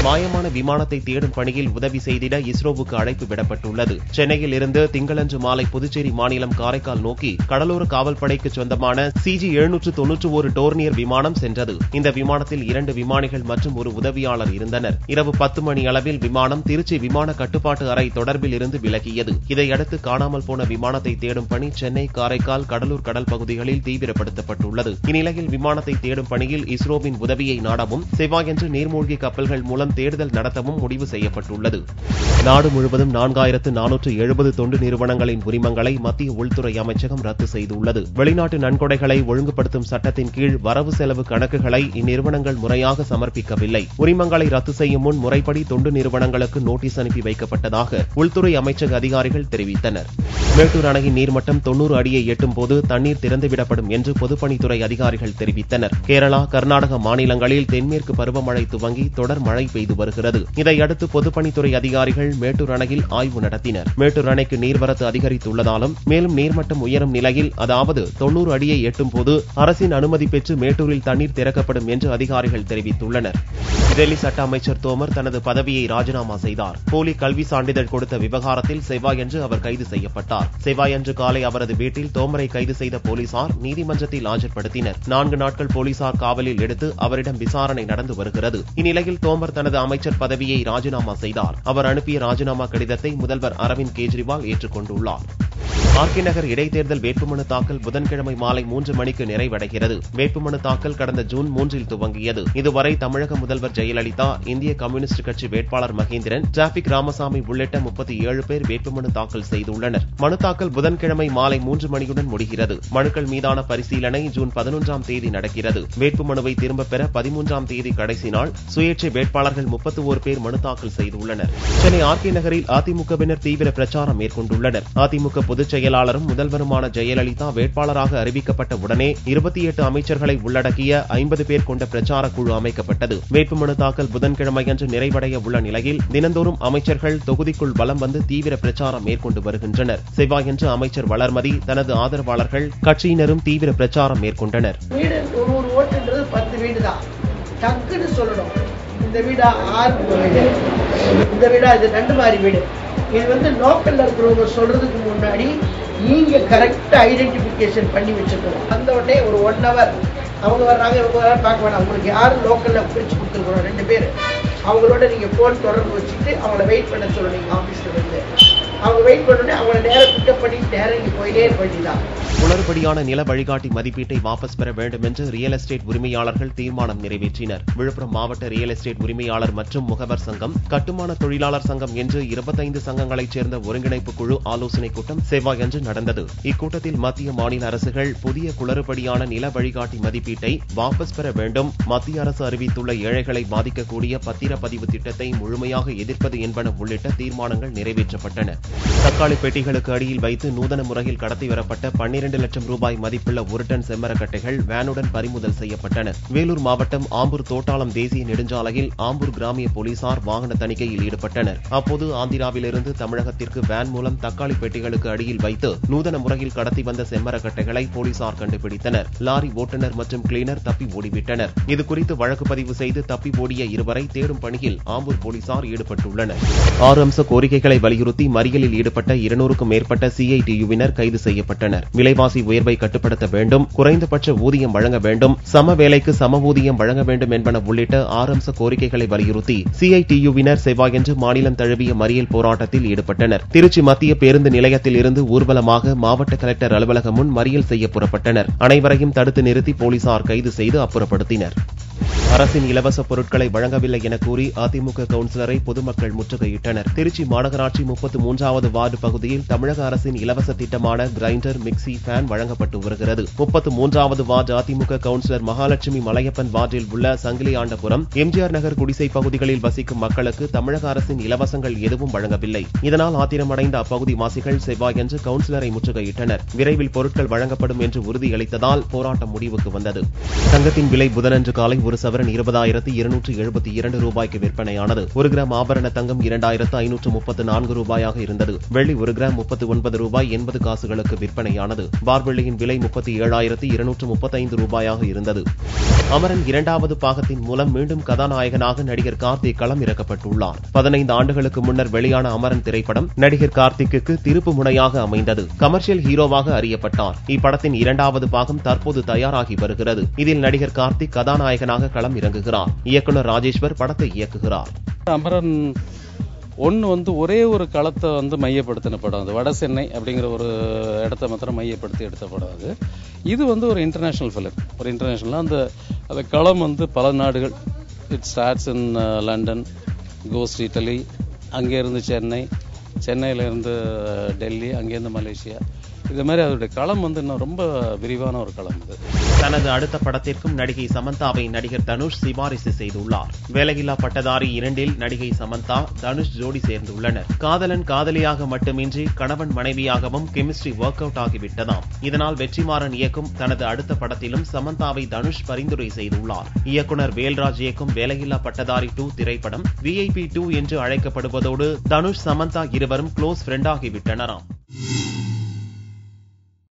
மாயமான விமானத்தை தேடும் பணியில் உதவி செய்திட இஸ்ரோவுக்கு அழைப்பு விடப்பட்டுள்ளது சென்னையில் இருந்து திங்களன்று மாலை புதுச்சேரி மாநிலம் காரைக்கால் நோக்கி கடலோர காவல்படைக்கு சொந்தமான சிஜி எழுநூற்று தொன்னூற்று ஒரு டோர்னியர் விமானம் சென்றது இந்த விமானத்தில் இரண்டு விமானிகள் மற்றும் ஒரு உதவியாளர் இருந்தனர் இரவு பத்து மணி அளவில் விமானம் திருச்சி விமான கட்டுப்பாட்டு அறை தொடர்பில் இருந்து விலகியது இதையடுத்து காணாமல் போன விமானத்தை தேடும் பணி சென்னை காரைக்கால் கடலூர் கடல் பகுதிகளில் தீவிரப்படுத்தப்பட்டுள்ளது இந்நிலையில் விமானத்தை தேடும் பணியில் இஸ்ரோவின் உதவியை நாடவும் செவ்வாயன்று நீர்மூழ்கி கப்பல்கள் மூலம் தேடுதல் நடத்தவும் முடிவு செய்யப்பட்டுள்ளது நாடு முழுவதும் நான்காயிரத்து நானூற்று எழுபது தொண்டு நிறுவனங்களின் உரிமங்களை மத்திய உள்துறை அமைச்சகம் ரத்து செய்துள்ளது வெளிநாட்டு நன்கொடைகளை ஒழுங்குபடுத்தும் சட்டத்தின் கீழ் வரவு செலவு கணக்குகளை இந்நிறுவனங்கள் முறையாக சமர்ப்பிக்கவில்லை உரிமங்களை ரத்து செய்யும் முன் முறைப்படி தொண்டு நிறுவனங்களுக்கு நோட்டீஸ் அனுப்பி வைக்கப்பட்டதாக உள்துறை அமைச்சக அதிகாரிகள் தெரிவித்தனர் மேட்டூர் அணையின் நீர்மட்டம் தொன்னூறு அடியை எட்டும் போது தண்ணீர் திறந்துவிடப்படும் என்று பொதுப்பணித்துறை அதிகாரிகள் தெரிவித்தனர் கேரளா கர்நாடக மாநிலங்களில் தென்மேற்கு பருவமழை துவங்கி தொடர் மழை பெய்து வருகிறது இதையடுத்து பொதுப்பணித்துறை அதிகாரிகள் மேட்டூர் அணையில் ஆய்வு நடத்தினர் மேட்டூர் அணைக்கு நீர்வரத்து அதிகரித்துள்ளதாலும் மேலும் நீர்மட்டம் உயரும் நிலையில் அதாவது தொன்னூறு அடியை எட்டும் போது அரசின் அனுமதி பெற்று மேட்டூரில் தண்ணீர் திறக்கப்படும் என்று அதிகாரிகள் தெரிவித்துள்ளனர் டெல்லி சட்ட அமைச்சர் தோமர் தனது பதவியை ராஜினாமா செய்தார் போலி கல்வி சான்றிதழ் கொடுத்த விவகாரத்தில் செவ்வாயன்று அவர் கைது செய்யப்பட்டார் செவ்வாயன்று காலை அவரது வீட்டில் தோமரை கைது செய்த போலீசார் நீதிமன்றத்தில் ஆஜர்படுத்தினர் நான்கு நாட்கள் போலீசார் காவலில் எடுத்து அவரிடம் விசாரணை நடந்து வருகிறது இந்நிலையில் தோமர் தனது அமைச்சர் பதவியை ராஜினாமா செய்தார் அவர் அனுப்பிய ராஜினாமா கடிதத்தை முதல்வர் அரவிந்த் கெஜ்ரிவால் ஏற்றுக்கொண்டுள்ளார் ஆர்கே நகர் இடைத்தேர்தல் வேட்புமனு தாக்கல் புதன்கிழமை மாலை மூன்று மணிக்கு நிறைவடைகிறது வேட்புமனு தாக்கல் கடந்த ஜூன் மூன்றில் துவங்கியது இதுவரை தமிழக முதல்வர் ஜெயலலிதா இந்திய கம்யூனிஸ்ட் கட்சி வேட்பாளர் மகேந்திரன் டிராபிக் ராமசாமி உள்ளிட்ட முப்பத்தி ஏழு பேர் வேட்புமனு தாக்கல் செய்துள்ளனர் மனு தாக்கல் புதன்கிழமை மாலை மூன்று மணியுடன் முடிகிறது மனுக்கள் மீதான பரிசீலனை ஜூன் பதினொன்றாம் தேதி நடக்கிறது வேட்புமனுவை திரும்பப் பெற பதிமூன்றாம் தேதி கடைசி நாள் சுயேட்சை வேட்பாளர்கள் முப்பத்தி ஓரு பேர் மனு தாக்கல் செய்துள்ளனர் சென்னை ஆர்கே நகரில் அதிமுகவினர் தீவிர பிரச்சாரம் மேற்கொண்டுள்ளனர் அதிமுக பொதுச் செயலாளரும் முதல்வருமான ஜெயலலிதா வேட்பாளராக அறிவிக்கப்பட்ட உடனே இருபத்தி எட்டு அமைச்சர்களை உள்ளடக்கிய ஐம்பது பேர் கொண்ட பிரச்சார குழு அமைக்கப்பட்டது வேட்புமனு தாக்கல் புதன்கிழமையன்று நிறைவடைய உள்ள நிலையில் தினந்தோறும் அமைச்சர்கள் தொகுதிக்குள் வலம் வந்து தீவிர பிரச்சாரம் மேற்கொண்டு வருகின்றனர் செவ்வாயன்று அமைச்சர் வளர்மதி தனது ஆதரவாளர்கள் கட்சியினரும் தீவிர பிரச்சாரம் மேற்கொண்டனர் வீடு ஒரு ஒரு ஓட்டுன்றது பத்து வீடு தான் டக்குன்னு சொல்லணும் இந்த வீடா ஆறு வீடு இந்த வீடா இது ரெண்டு மாதிரி வீடு இது வந்து லோக்கல்ல இருக்கிறவங்க சொல்றதுக்கு முன்னாடி நீங்க கரெக்டா ஐடென்டிபிகேஷன் பண்ணி வச்சுக்கணும் அந்த உடனே ஒரு ஒன் ஹவர் அவங்க வர்றாங்க இவங்க வர்றாங்க பார்க்க வேணாம் உங்களுக்கு யார் லோக்கல்ல பிரிச்சு கொடுத்துருக்கணும் ரெண்டு பேர் அவங்களோட நீங்க போன் தொடர்பு வச்சுட்டு அவங்கள வெயிட் பண்ண சொல்லணும் ஆபீஸ்ல இருந்து அவங்க வெயிட் பண்ணோடனே அவங்கள நேரம் பிக்கப் பண்ணி நேரம் இங்க போயிட்டே இருக்க வேண்டியதான் குளறுபடியான நில வழிகாட்டி மதிப்பீட்டை வாபஸ் பெற வேண்டும் என்று ரியல் எஸ்டேட் உரிமையாளர்கள் தீர்மானம் நிறைவேற்றினர் விழுப்புரம் மாவட்ட ரியல் எஸ்டேட் உரிமையாளர் மற்றும் முகவர் சங்கம் கட்டுமான தொழிலாளர் சங்கம் என்று இருபத்தைந்து சங்கங்களைச் சேர்ந்த ஒருங்கிணைப்பு குழு ஆலோசனைக் கூட்டம் செவ்வாயன்று நடந்தது இக்கூட்டத்தில் மத்திய மாநில அரசுகள் புதிய குளறுபடியான நில வழிகாட்டி மதிப்பீட்டை வாபஸ் பெற வேண்டும் மத்திய அரசு அறிவித்துள்ள ஏழைகளை பாதிக்கக்கூடிய பத்திரப்பதிவு திட்டத்தை முழுமையாக எதிர்ப்பது என்பன உள்ளிட்ட தீர்மானங்கள் நிறைவேற்றப்பட்டன தக்காளி பெட்டிகளுக்கு அடியில் வைத்து நூதன முறையில் கடத்தி வரப்பட்ட பன்னிரண்டு லட்சம் ரூபாய் மதிப்புள்ள ஒரு டன் செம்மரக்கட்டைகள் வேனுடன் பறிமுதல் செய்யப்பட்டன வேலூர் மாவட்டம் ஆம்பூர் தோட்டாளம் தேசிய நெடுஞ்சாலையில் ஆம்பூர் கிராமிய போலீசார் வாகன தணிக்கையில் ஈடுபட்டனர் அப்போது ஆந்திராவிலிருந்து தமிழகத்திற்கு வேன் மூலம் தக்காளி பெட்டிகளுக்கு அடியில் வைத்து நூதன முறையில் கடத்தி வந்த செம்மரக்கட்டைகளை போலீசார் கண்டுபிடித்தனர் லாரி ஓட்டுநர் மற்றும் கிளீனர் தப்பி ஓடிவிட்டனர் இதுகுறித்து வழக்கு பதிவு செய்து தப்பி ஓடிய இருவரை தேடும் பணியில் ஆம்பூர் போலீசார் ஈடுபட்டுள்ளனர் ஆறு அம்ச கோரிக்கைகளை வலியுறுத்தி மறியலில் ஈடுபட்ட இருநூறுக்கும் மேற்பட்ட சிஐடியுவினர் கைது செய்யப்பட்டனர் விலைவாசி உயர்வை கட்டுப்படுத்த வேண்டும் குறைந்தபட்ச ஊதியம் வழங்க வேண்டும் சம வேலைக்கு சம ஊதியம் வழங்க வேண்டும் என்பன உள்ளிட்ட ஆறு அம்ச கோரிக்கைகளை வலியுறுத்தி சிஐடியுவினர் செவ்வாயன்று மாநிலம் தழுவிய மறியல் போராட்டத்தில் ஈடுபட்டனர் திருச்சி மத்திய பேருந்து நிலையத்தில் இருந்து ஊர்வலமாக மாவட்ட கலெக்டர் அலுவலகம் முன் மறியல் செய்ய புறப்பட்டனர் அனைவரையும் தடுத்து நிறுத்தி போலீசார் கைது செய்து அப்புறப்படுத்தினர் அரசின் இலவச பொருட்களை வழங்கவில்லை என கூறி அதிமுக கவுன்சிலரை பொதுமக்கள் முற்றுகையிட்டனர் திருச்சி மாநகராட்சி முப்பத்து மூன்றாவது வார்டு பகுதியில் தமிழக அரசின் இலவச திட்டமான கிரைண்டர் மிக்சி ஃபேன் வழங்கப்பட்டு வருகிறது முப்பத்து மூன்றாவது வார்டு அதிமுக கவுன்சிலர் மகாலட்சுமி மலையப்பன் வார்டில் உள்ள சங்கிலி ஆண்டபுரம் எம்ஜிஆர் நகர் குடிசை பகுதிகளில் வசிக்கும் மக்களுக்கு தமிழக அரசின் இலவசங்கள் எதுவும் வழங்கவில்லை இதனால் ஆத்திரமடைந்த அப்பகுதி வாசிகள் செவ்வாயன்று கவுன்சிலரை முற்றுகையிட்டனர் விரைவில் பொருட்கள் வழங்கப்படும் என்று உறுதியளித்ததால் போராட்டம் முடிவுக்கு வந்தது தங்கத்தின் விலை புதனன்று காலை ஒரு ஒரு சவரன் இருபதாயிரத்து இருநூற்று எழுபத்தி இரண்டு ரூபாய்க்கு விற்பனையானது ஒரு கிராம் ஆபரண தங்கம் இரண்டாயிரத்து ஐநூற்று முப்பத்து நான்கு ரூபாயாக இருந்தது வெள்ளி ஒரு கிராம் முப்பத்து ஒன்பது ரூபாய் எண்பது காசுகளுக்கு விற்பனையானது பார் வெள்ளியின் விலை முப்பத்தி ஏழாயிரத்து இருநூற்று முப்பத்தைந்து ரூபாயாக இருந்தது அமரன் இரண்டாவது பாகத்தின் மூலம் மீண்டும் கதாநாயகனாக நடிகர் கார்த்திக் களம் இறக்கப்பட்டுள்ளார் பதினைந்து ஆண்டுகளுக்கு முன்னர் வெளியான அமரன் திரைப்படம் நடிகர் கார்த்திக்கு திருப்பு முனையாக அமைந்தது கமர்ஷியல் ஹீரோவாக அறியப்பட்டார் இப்படத்தின் இரண்டாவது பாகம் தற்போது தயாராகி வருகிறது இதில் நடிகர் கார்த்திக் கதாநாயகனாக களம் இறங்குகிறார் இயக்குனர் ராஜேஸ்வர் படத்தை இயக்குகிறார் அமரன் ஒன்று வந்து ஒரே ஒரு களத்தை வந்து மையப்படுத்தின படம் அது வட சென்னை அப்படிங்கிற ஒரு இடத்த மாத்திரம் மையப்படுத்தி எடுத்த படம் அது இது வந்து ஒரு இன்டர்நேஷ்னல் ஃபிலிம் ஒரு இன்டர்நேஷ்னலாக அந்த அந்த களம் வந்து பல நாடுகள் it starts in London coast Italy அங்கேருந்து சென்னை சென்னையிலேருந்து டெல்லி அங்கேருந்து மலேசியா இது மாதிரி அதோடைய களம் வந்து இன்னும் ரொம்ப விரிவான ஒரு களம் இது தனது அடுத்த படத்திற்கும் நடிகை சமந்தாவை நடிகர் தனுஷ் சிபாரிசு செய்துள்ளார் வேலையில்லா பட்டதாரி இரண்டில் நடிகை சமந்தா தனுஷ் ஜோடி சேர்ந்துள்ளனர் காதலன் காதலியாக மட்டுமின்றி கணவன் மனைவியாகவும் கெமிஸ்ட்ரி ஒர்க் அவுட் ஆகிவிட்டதாம் இதனால் வெற்றிமாறன் இயக்கும் தனது அடுத்த படத்திலும் சமந்தாவை தனுஷ் பரிந்துரை செய்துள்ளார் இயக்குனர் வேல்ராஜ் இயக்கும் வேலையில்லா பட்டதாரி டூ திரைப்படம் விஐபி டூ என்று அழைக்கப்படுவதோடு தனுஷ் சமந்தா இருவரும் க்ளோஸ் ஃப்ரெண்டாகிவிட்டனராம்